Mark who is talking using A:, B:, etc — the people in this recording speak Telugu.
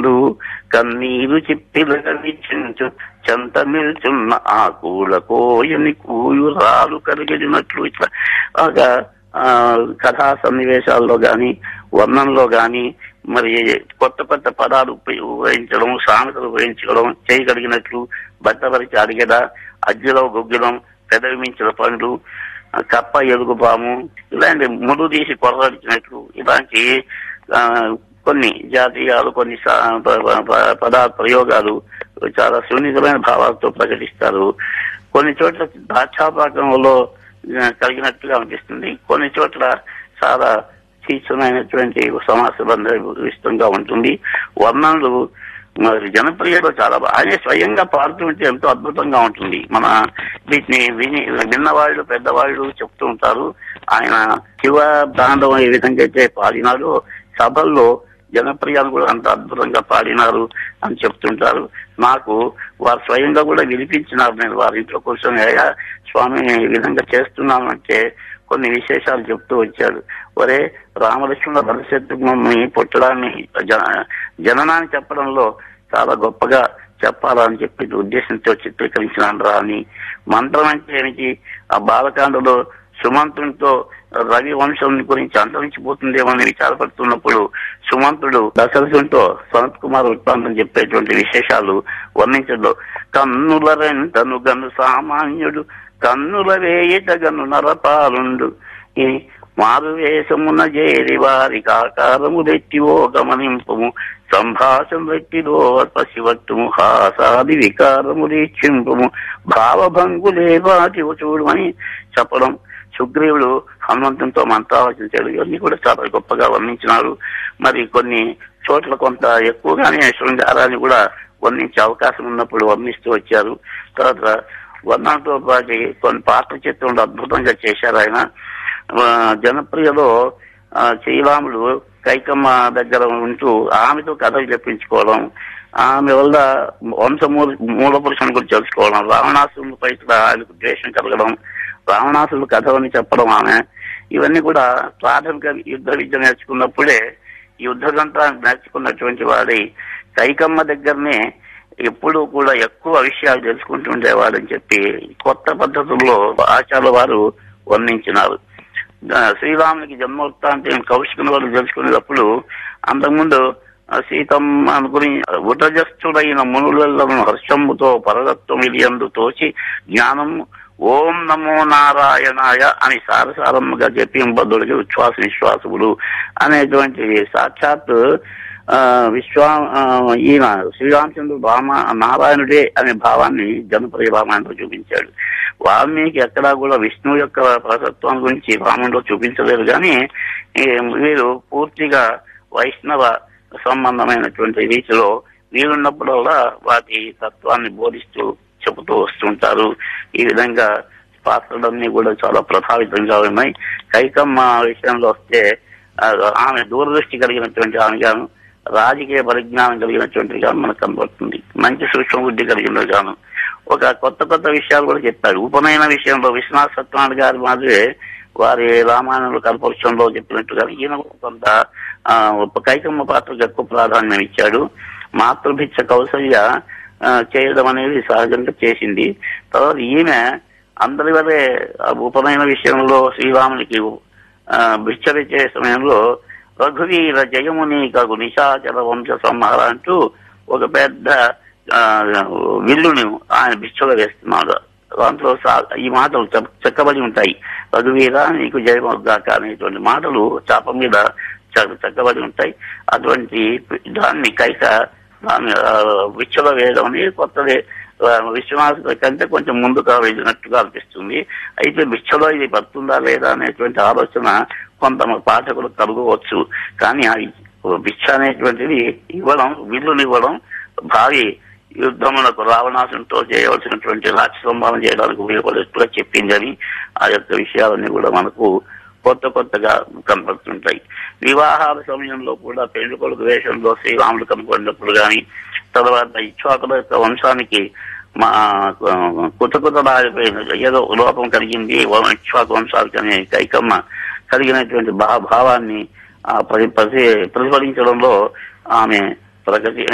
A: చూడు కన్నీరు చిప్పిలగనిచించు చెంత నిల్చున్న ఆ కూల కోయని కూయురాలు కలిగినట్లు ఇట్లా బాగా ఆ, కథా సన్నివేశాల్లో గాని వర్ణంలో గాని మరి కొత్త కొత్త పదాలు ఉపయోగించడం సామెతలు ఉపయోగించడం చేయగలిగినట్లు బట్టపరిచి అడిగదా అజ్జలో గొగ్గిలం పెదవి మించిన పండ్లు ఆ, కప్ప ఎలుగుపాము ఇలాంటి ముడు తీసి కొరగడిచినట్లు ఇలాంటి ఆ, కొన్ని జాతీయాలు కొన్ని సా- ప- ప- ప- పద ప్రయోగాలు చాలా సున్నితమైన భావాలతో ప్రకటిస్తారు కొన్ని చోట్ల ద్రాక్షాపాకంలో ఆ, కలిగినట్టుగా అనిపిస్తుంది కొన్ని చోట్ల చాలా తీక్షణమైనటువంటి సమాస విస్తృతంగా ఉంటుంది వర్ణనలు మరి జనప్రియలో చాలా బా- ఆయన స్వయంగా పాడుతుంటే ఎంతో అద్భుతంగా ఉంటుంది మన వీటిని విని విన్నవాళ్ళు పెద్దవాళ్ళు చెప్తూ ఉంటారు ఆయన శివ దాండం ఏ విధంగా అయితే పాడినారో సభల్లో జనప్రియాలు కూడా అంత అద్భుతంగా పాడినారు అని చెప్తుంటారు నాకు వారు స్వయంగా కూడా వినిపించినారు నేను వారి ఇంట్లో కూర్చొని అయ్యా స్వామి ఈ విధంగా చేస్తున్నాను అంటే కొన్ని విశేషాలు చెప్తూ వచ్చాడు ఒరే రామలక్ష్మణ భవిష్యత్తుని పుట్టడాన్ని జన- జననాన్ని చెప్పడంలో చాలా గొప్పగా చెప్పాలని చెప్పి ఉద్దేశంతో చిత్రీకరించినాను రా అని మంత్రం అంటే ఏమిటి ఆ బాలకాండలో సుమంతునితో రవి వంశం గురించి అంతరించిపోతుందేమని విచారపడుతున్నప్పుడు సుమంతుడు దశరథునితో సనత్ కుమార్ వృత్తాంతం చెప్పేటువంటి విశేషాలు వర్ణించడు కన్నుల రెంటను గను సామాన్యుడు కన్నుల వేయటగను నరపాలుండు ఈ మారు వేషమున చేరి వారికి ఆకారము రెట్టివో గమనింపము సంభాషణ రెట్టిలో పసివట్టుము హాసాది వికారము రీక్షింపము భావభంగులే వాటి చూడమని చెప్పడం సుగ్రీవుడు హనుమంతునితో మంత్రాలోచించాడు ఇవన్నీ కూడా చాలా గొప్పగా వర్ణించినారు మరి కొన్ని చోట్ల కొంత ఎక్కువగానే శృంగారాన్ని కూడా వర్ణించే అవకాశం ఉన్నప్పుడు వర్ణిస్తూ వచ్చారు తర్వాత వర్ణంతో పాటు కొన్ని పాత్ర చిత్రంలో అద్భుతంగా చేశారు ఆయన ఆ, జనప్రియలో ఆ, శ్రీరాముడు కైకమ్మ దగ్గర ఉంటూ ఆమెతో కథ చెప్పించుకోవడం ఆమె వల్ల వంశమూల మూల పురుషుని గురించి తెలుసుకోవడం రావణాసురుని పై కూడా ఆయనకు ద్వేషం కలగడం రావణాసురుడు కథలని చెప్పడం ఆమె ఇవన్నీ కూడా ప్రాథమిక యుద్ధ విద్య నేర్చుకున్నప్పుడే యుద్ధ తంత్రాన్ని నేర్చుకున్నటువంటి వాడి కైకమ్మ దగ్గరనే ఎప్పుడూ కూడా ఎక్కువ విషయాలు తెలుసుకుంటూ ఉండేవాడని చెప్పి కొత్త పద్ధతుల్లో ఆచార్య వారు వర్ణించినారు ఆ, శ్రీరామునికి జన్మవృత్తాంతం కౌశికుని వారు తెలుసుకునేటప్పుడు అంతకుముందు ఆ, సీతమ్మ గురించి ఉటజస్థుడైన మునులను హర్షముతో పరదత్వం ఇలియందు తోచి జ్ఞానం ఓం నమో నారాయణాయ అని సారసారముగా చెప్పింబద్ధుడికి విశ్వాస విశ్వాసములు అనేటువంటి సాక్షాత్ ఆ, విశ్వా ఆ, ఈయన శ్రీరామచంద్రుడు రామ నారాయణుడే అనే భావాన్ని జనప్రియ రామాయణంలో చూపించాడు వాల్మీకి ఎక్కడా కూడా విష్ణువు యొక్క ప్రసత్వం గురించి రాముడిలో చూపించలేదు కానీ ఈ వీరు పూర్తిగా వైష్ణవ సంబంధమైనటువంటి రీతిలో వీరున్నప్పుడల్లా వాటి తత్వాన్ని బోధిస్తూ చెబుతూ వస్తుంటారు ఈ విధంగా పాత్రలన్నీ కూడా చాలా ప్రభావితంగా ఉన్నాయి కైకమ్మ విషయంలో వస్తే ఆ, ఆమె దూరదృష్టి కలిగినటువంటి ఆమెగాను రాజకీయ పరిజ్ఞానం కలిగినటువంటి గాను మనకు కనబడుతుంది మంచి సూక్ష్మ బుద్ధి కలిగిన గాను ఒక కొత్త కొత్త విషయాలు కూడా చెప్పాడు ఉపనయన విషయంలో విశ్వనాథ సత్యనారాయణ గారి మాదిరే వారి రామాయణంలో కనపరచంలో చెప్పినట్టుగా ఈయన కూడా కొంత ఆ, కైకమ్మ పాత్రకు ఎక్కువ ప్రాధాన్యం ఇచ్చాడు మాతృభిక్ష కౌసల్య ఆ, చేయడం అనేది సహజంగా చేసింది తర్వాత ఈమె అందరి వరే ఆ ఉపనయన విషయంలో శ్రీరామునికి ఆ, భిక్షరిచ్చే సమయంలో రఘువీర జయముని కగు నిశాచర వంశ సంహార అంటూ ఒక పెద్ద ఆ, విల్లుని ఆయన భిక్షలో వేస్తున్నాడు దాంట్లో సా- ఈ మాటలు చెప్- చెక్కబడి ఉంటాయి రఘువీర నీకు జయమొగ్గాక అనేటువంటి మాటలు చాప మీద చె- చెక్కబడి ఉంటాయి అటువంటి దాన్ని కైక దాన్ని ఆ, భిక్షలో వేయడం అనేది కొత్తది ఆ, విశ్వనాథ కంటే కొంచెం ముందుగా వెళ్ళినట్టుగా అనిపిస్తుంది అయితే భిక్షలో ఇది పడుతుందా లేదా అనేటువంటి ఆలోచన కొంత పాఠకులు కలుగవచ్చు కానీ ఆ భిక్ష అనేటువంటిది ఇవ్వడం విల్లుని ఇవ్వడం భారీ యుద్ధములకు రావణాసునితో చేయవలసినటువంటి రాక్షసంహారం చేయడానికి ఉపయోగపడేట్టుగా చెప్పిందని ఆ యొక్క విషయాలన్నీ కూడా మనకు కొత్త కొత్తగా కనపడుతుంటాయి వివాహాల సమయంలో కూడా పెళ్లి కొడుకు వేషంలో శ్రీరాముడు కనపడినప్పుడు కానీ తర్వాత ఇచ్చాకుల యొక్క వంశానికి మా కుతకుతలాడిపోయిన ఏదో లోపం కలిగింది ఇక్ష్వాకు వంశాలకు అనే కైకమ్మ కలిగినటువంటి భా భావాన్ని ఆ, ప్రతి ప్రతి- ప్రతిఫలించడంలో ఆమె ప్రగతి